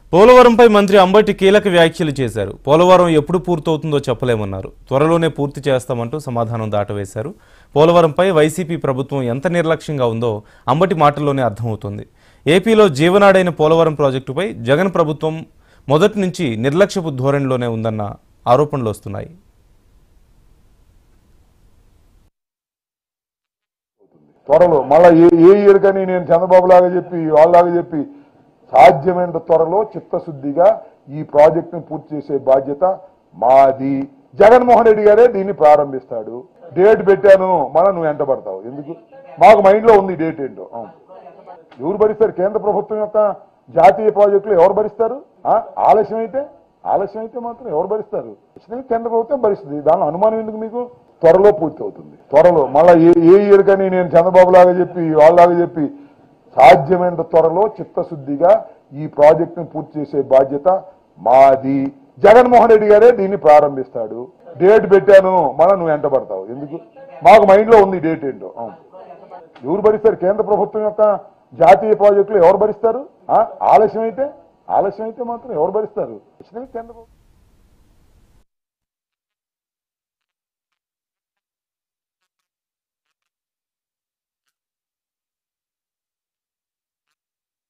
పోలవరంపై మంత్రి అంబటి కీలక వ్యాఖ్యలు చేశారు పోలవరం ఎప్పుడు పూర్తవుతుందో చెప్పలేమన్నారు త్వరలోనే పూర్తి చేస్తామంటూ సమాధానం దాటవేశారు పోలవరంపై వైసీపీ ప్రభుత్వం ఎంత నిర్లక్ష్యంగా ఉందో అంబటి మాటల్లోనే అర్థమవుతోంది ఏపీలో జీవనాడైన పోలవరం ప్రాజెక్టుపై జగన్ ప్రభుత్వం మొదటి నుంచి నిర్లక్ష్యపు ధోరణిలోనే ఉందన్న ఆరోపణలు వస్తున్నాయి త్వరలో మళ్ళా ఏ ఏ ఇయర్ కానీ నేను చంద్రబాబు లాగా చెప్పి వాళ్ళలాగా చెప్పి సాధ్యమైనంత త్వరలో చిత్తశుద్ధిగా ఈ ప్రాజెక్టును పూర్తి చేసే బాధ్యత మాది జగన్మోహన్ రెడ్డి గారే దీన్ని ప్రారంభిస్తాడు డేట్ పెట్టాను మళ్ళా నువ్వు వెంట పడతావు ఎందుకు మాకు మైండ్ లో ఉంది డేట్ ఏంటో అవును. ఎవరు భరిస్తారు కేంద్ర ప్రభుత్వం యొక్క జాతీయ ప్రాజెక్టులు ఎవరు భరిస్తారు ఆ? ఆలస్యం అయితే ఆలస్యం అయితే మాత్రం ఎవరు భరిస్తారు ఖచ్చితంగా కేంద్ర ప్రభుత్వం భరిస్తుంది దానిలో అనుమానం ఎందుకు మీకు త్వరలో పూర్తి అవుతుంది త్వరలో మళ్ళా ఏ ఏ ఇయర్ కానీ నేను చంద్రబాబు లాగా చెప్పి వాళ్ళలాగా చెప్పి సాధ్యమైనంత త్వరలో చిత్తశుద్ధిగా ఈ ప్రాజెక్టును పూర్తి చేసే బాధ్యత మాది జగన్మోహన్ రెడ్డి గారే దీన్ని ప్రారంభిస్తాడు డేట్ పెట్టాను మళ్ళా నువ్వు వెంట పడతావు ఎందుకు మాకు మైండ్ లో ఉంది డేట్ ఏంటో అవును. ఎవరు భరిస్తారు కేంద్ర ప్రభుత్వం యొక్క జాతీయ ప్రాజెక్టులు ఎవరు భరిస్తారు ఆ? ఆలస్యం అయితే ఆలస్యం అయితే మాత్రం ఎవరు భరిస్తారు ఖచ్చితంగా కేంద్ర ప్రభుత్వం